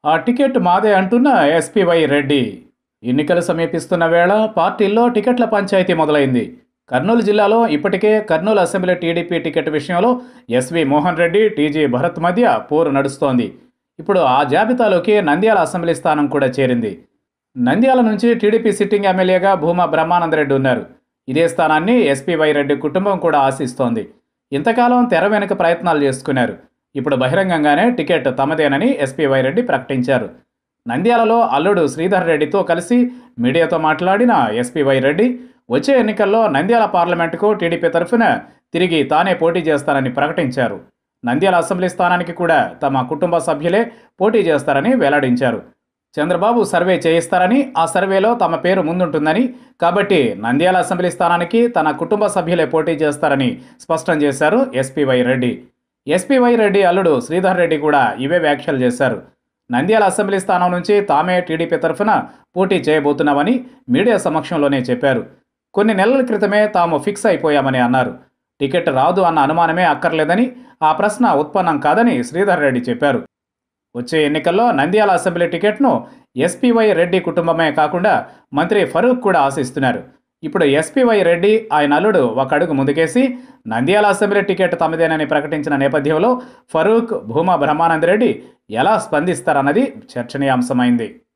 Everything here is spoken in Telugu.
ఆ టికెట్ మాదే అంటున్న ఎస్పీవై రెడ్డి ఎన్నికలు సమీపిస్తున్న వేళ పార్టీల్లో టికెట్ల పంచాయతీ మొదలైంది కర్నూలు జిల్లాలో ఇప్పటికే కర్నూలు అసెంబ్లీ టీడీపీ టికెట్ విషయంలో ఎస్వి మోహన్ రెడ్డి టీజీ భరత్ మధ్య పోరు నడుస్తోంది ఇప్పుడు ఆ జాబితాలోకి నంద్యాల అసెంబ్లీ స్థానం కూడా చేరింది నంద్యాల నుంచి టీడీపీ సిట్టింగ్ ఎమ్మెల్యేగా భూమా బ్రహ్మానందరెడ్డి ఉన్నారు ఇదే స్థానాన్ని ఎస్పీవై రెడ్డి కుటుంబం కూడా ఆశిస్తోంది ఇంతకాలం తెర వెనుక ప్రయత్నాలు చేసుకున్నారు ఇప్పుడు బహిరంగంగానే టికెట్ తమదేనని ఎస్పీవై రెడ్డి ప్రకటించారు నంద్యాలలో అల్లుడు శ్రీధర్ రెడ్డితో కలిసి మీడియాతో మాట్లాడిన ఎస్పీవై రెడ్డి వచ్చే ఎన్నికల్లో నంద్యాల పార్లమెంటుకు టీడీపీ తరఫున తిరిగి తానే పోటీ చేస్తానని ప్రకటించారు నంద్యాల అసెంబ్లీ స్థానానికి కూడా తమ కుటుంబ సభ్యులే పోటీ చేస్తారని వెల్లడించారు చంద్రబాబు సర్వే చేయిస్తారని ఆ సర్వేలో తమ పేరు ముందుంటుందని కాబట్టి నంద్యాల అసెంబ్లీ స్థానానికి తన కుటుంబ సభ్యులే పోటీ చేస్తారని స్పష్టం చేశారు ఎస్పీవై రెడ్డి ఎస్పీవై రెడ్డి అల్లుడు శ్రీధర్ రెడ్డి కూడా ఇవే వ్యాఖ్యలు చేశారు నంద్యాల అసెంబ్లీ స్థానం నుంచి తామే టీడీపీ తరఫున పోటీ చేయబోతున్నామని మీడియా సమక్షంలోనే చెప్పారు కొన్ని నెలల క్రితమే తాము ఫిక్స్ అయిపోయామని అన్నారు టికెట్ రాదు అన్న అనుమానమే అక్కర్లేదని ఆ ప్రశ్న ఉత్పన్నం కాదని శ్రీధర్ రెడ్డి చెప్పారు వచ్చే ఎన్నికల్లో నంద్యాల అసెంబ్లీ టికెట్ను ఎస్పీవై రెడ్డి కుటుంబమే కాకుండా మంత్రి ఫరూక్ కూడా ఆశిస్తున్నారు ఇప్పుడు ఎస్పీవై రెడ్డి ఆయన అల్లుడు ఒక అడుగు ముందుకేసి నంద్యాల అసెంబ్లీ టికెట్ తమదేనని ప్రకటించిన నేపథ్యంలో ఫరూక్ భూమా బ్రహ్మానంద రెడ్డి ఎలా స్పందిస్తారన్నది చర్చనీయాంశమైంది